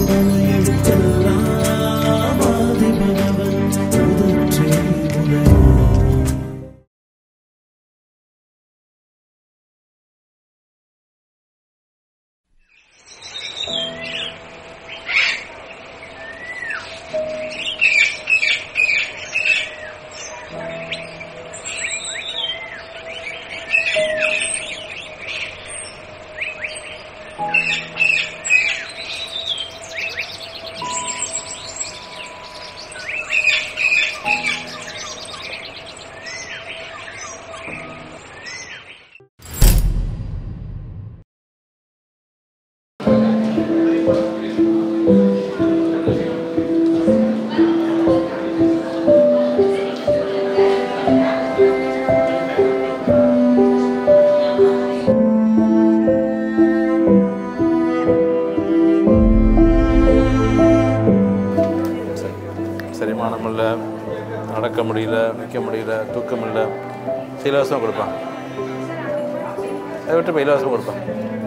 முதல் எழுத்தெல்லாம் ஆதிபகவன் முதற்றே உலகோ செரிமானம் இல்லை நடக்க முடியல நிற்க முடியல தூக்கம் இல்லை இலவசமாக கொடுப்பான் அதை விட்டு இப்போ இலவசமாக கொடுப்பான்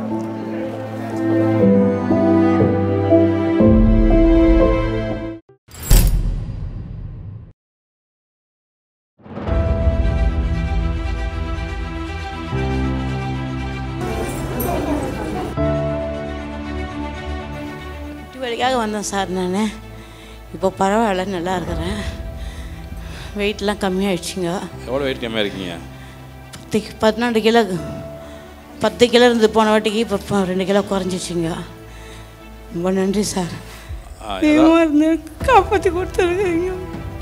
வீட்டு வேலைக்காக வந்தேன் சார் நான் இப்போ பரவாயில்ல நல்லா இருக்கிறேன் வெயிட்லாம் கம்மியாயிடுச்சுங்க எவ்வளோ வெயிட் கம்மியாக இருக்கீங்க பத்து பதினாறு கிலோ பத்து கிலோ இருந்து போன வாட்டிக்கு இப்போ இப்போ ரெண்டு கிலோ குறைஞ்சிச்சுங்க ரொம்ப நன்றி சார் ஆ, தெய்வமாக இருந்து காப்பாற்றி கொடுத்துருக்கீங்க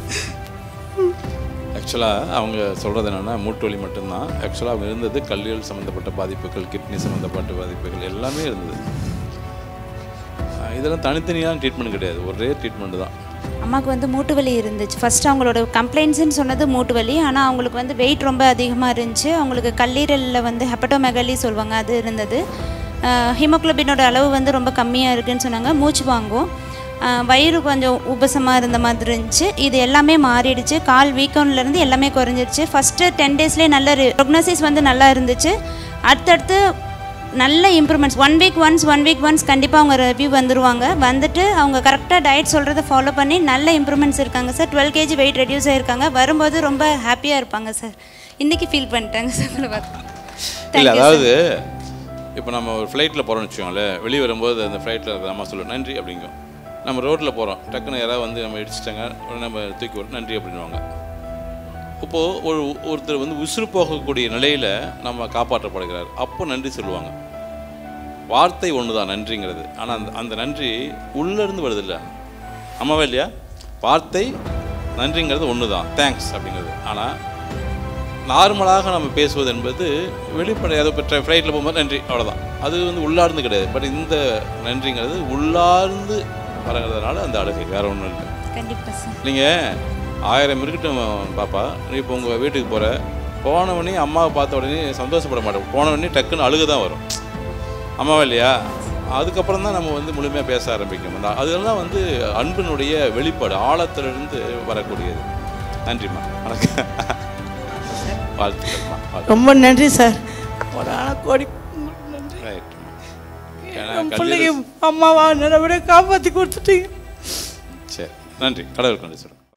ஆக்சுவலாக அவங்க சொல்கிறது என்னென்னா மூட்டு வலி மட்டும்தான் ஆக்சுவலாக அவங்க இருந்தது கல்லீரல் சம்மந்தப்பட்ட பாதிப்புகள் கிட்னி சம்மந்தப்பட்ட பாதிப்புகள் எல்லாமே இருந்தது ஆ, இதெல்லாம் தனித்தனியான ட்ரீட்மெண்ட் கிடையாது ஒரே ட்ரீட்மெண்ட் தான் அம்மாவுக்கு வந்து மூட்டு வலி இருந்துச்சு ஃபர்ஸ்ட் அவங்களோட கம்ப்ளைண்ட்ஸ்னு சொன்னது மூட்டு வலி ஆனால் அவங்களுக்கு வந்து வெயிட் ரொம்ப அதிகமாக இருந்துச்சு அவங்களுக்கு கல்லீரலில் வந்து ஹெப்படோமெகலி சொல்லுவாங்க அது இருந்தது ஹீமோக்ளோபினோட அளவு வந்து ரொம்ப கம்மியாக இருக்குன்னு சொன்னாங்க மூச்சு வாங்கும் ஆஹ் வயிறு கொஞ்சம் உபசமாக இருந்த மாதிரி இருந்துச்சு இது எல்லாமே மாறிடுச்சு கால் வீக்கம்லேருந்து எல்லாமே குறைஞ்சிருச்சு ஃபஸ்ட்டு டென் டேஸ்லேயே நல்ல ப்ரொக்னோசிஸ் வந்து நல்லா இருந்துச்சு அடுத்தடுத்து நல்ல improvements one week once one week once கண்டிப்பாக அவங்க ரிவ்யூ வந்துருவாங்க வந்துட்டு அவங்க கரெக்டாக டயட் சொல்கிறத ஃபாலோ பண்ணி நல்ல இம்ப்ரூவ்மெண்ட்ஸ் இருக்காங்க sir twelve KG weight reduce ஆயிருக்காங்க வரும்போது ரொம்ப ஹாப்பியாக இருப்பாங்க சார் இன்றைக்கி ஃபீல் பண்ணிட்டாங்க சார் உங்களை பார்த்து இல்லை Thank you, அதாவது இப்போ நம்ம ஒரு ஃப்ளைட்டில் போகிறோம்னு வச்சுக்கோங்களேன் வெளியே வரும்போது அந்த ஃப்ளைட்டில் இருக்கிற அம்மா சொல்லுவோம் நன்றி அப்படிங்கும் நம்ம ரோட்டில் போகிறோம் டக்குன்னு யாராவது வந்து நம்ம இடிச்சிட்டாங்க உடனே நம்ம தூக்கி விட்டு நன்றி அப்படின்னுவாங்க இப்போது ஒரு ஒருத்தர் வந்து உசுறு போகக்கூடிய நிலையில் நம்ம காப்பாற்றப்படுகிறார் அப்போ நன்றி சொல்லுவாங்க வார்த்தை ஒன்று தான் நன்றிங்கிறது ஆனால் அந்த அந்த நன்றி உள்ளேருந்து வருது இல்லை ஆமாவா இல்லையா வார்த்தை நன்றிங்கிறது ஒன்று தான் தேங்க்ஸ் அப்படிங்கிறது ஆனால் நார்மலாக நம்ம பேசுவது என்பது வெளிப்படையாக இப்போ ஃப்ளைட்டில் போகும்போது நன்றி அவ்வளோதான் அது வந்து உள்ளார்ந்து கிடையாது பட் இந்த நன்றிங்கிறது உள்ளார்ந்து வரங்கிறதுனால அந்த அழகு வேற ஒன்றும் இல்லை கண்டிப்பாக சார் நீங்கள் ஆயிரம் இருக்கட்டும் பாப்பா நீ இப்போ உங்கள் வீட்டுக்கு போகிற போன உடனே அம்மாவை பார்த்த உடனே சந்தோஷப்பட மாட்டோம் போன உடனே டக்குன்னு அழுக தான் வரும் அம்மாவா இல்லையா அதுக்கப்புறம் தான் நம்ம வந்து முழுமையாக பேச ஆரம்பிக்கும் அந்த அதெல்லாம் வந்து அன்பினுடைய வெளிப்பாடு ஆழத்திலிருந்து வரக்கூடியது நன்றிம்மா வணக்கம் வாழ்த்துக்கள்மா வாழ்த்து ரொம்ப நன்றி சார் ஒரு ஆளை கோடி நன்றி ரைட் என் பிள்ளைங்க அம்மாவா நல்லபடியாக காப்பாற்றி கொடுத்துட்டீங்க சரி நன்றி கடவுளுக்கு நன்றி சொல்லுங்கள்